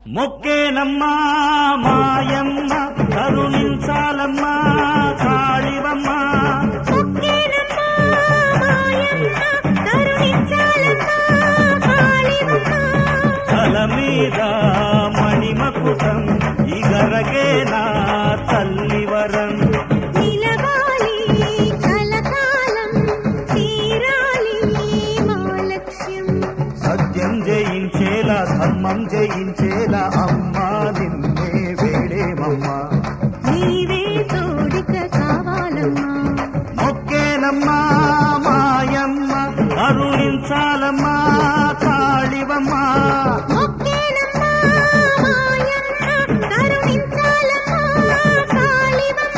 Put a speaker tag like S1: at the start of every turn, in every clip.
S1: మొక్కేనమ్మా మాయమ్మ కరుణించాలమ్మా కాళివమ్మ
S2: మొక్కేనమ్మా మాయమ్మ కరుణించాలమ్మా కాళివమ్మ
S1: తల మీద మణిమకుటం ఇగరగే నా తల్లివరం
S2: నిలవాలి కలకాలం తీరాలి మా లక్ష్యం
S1: సత్యం జయించేలా ధర్మం జయించేలా అమ్మా నిన్నే వేడేమమ్మా
S2: నీవే తోడిక కావాలమ్మా
S1: మొక్కేనమ్మా మాయమ్మ కరుణించాలమ్మా కాళివమ్మ
S2: మొక్కేనమ్మా మాయమ్మ కరుణించాలమ్మా కాళివమ్మ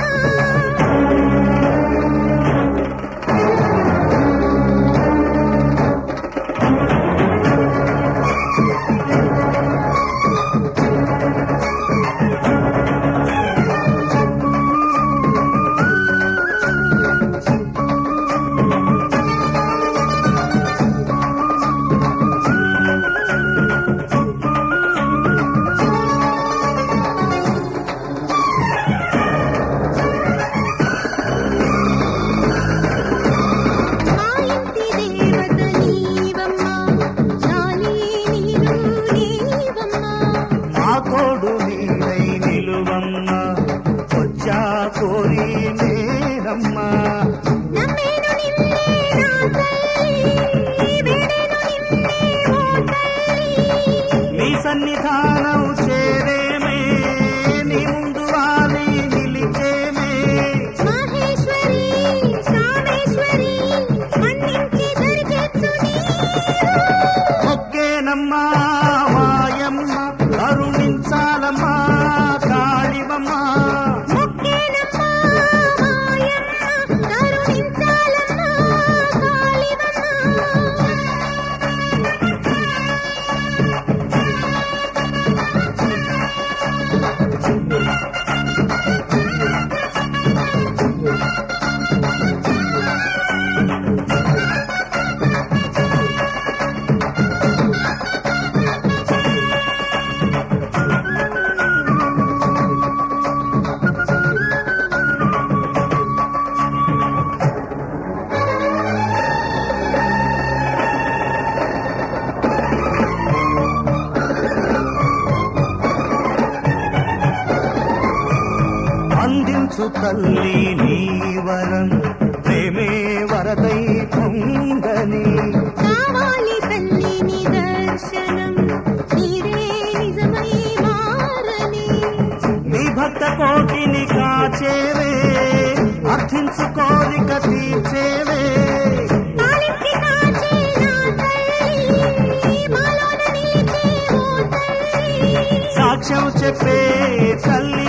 S2: మా ఇంటి దేవత నీవమ్మా చాలీ నీరు నీవమ్మా
S1: మా కోడు నీడై నిలువమ్మ వచ్చా కోరి నేరమ్మా
S2: నమ్మేను నిన్నే నా తల్లి వేడేను నిన్నే ఓ తల్లి
S1: నీ సన్నిధానం చేరేమే నీ ముందు వాలి నిలిచేమే
S2: మహేశ్వరి కామేశ్వరి మన్నించి దరిచేర్చు నీవు
S1: మొక్కేనమ్మా మాయమ్మ కరుణించాలమ్మా కాళివమ్మ
S2: మొక్కేనమ్మా మాయమ్మ కరుణించాలమ్మా కాళివమ్మ
S1: అందించు తల్లి నీ వరం ప్రేమే వరదై పొంగని
S2: కావాలి తల్లి నీ దర్శనం నీరే నిజమై మారని
S1: నీ భక్త కోటిని కాచేవే అర్థించు కోరిక తీర్చేవే
S2: తాలించి కాచే నా తల్లి మాలోన నిలిచే ఓ తల్లి
S1: సాక్ష్యం చెప్పే తల్లి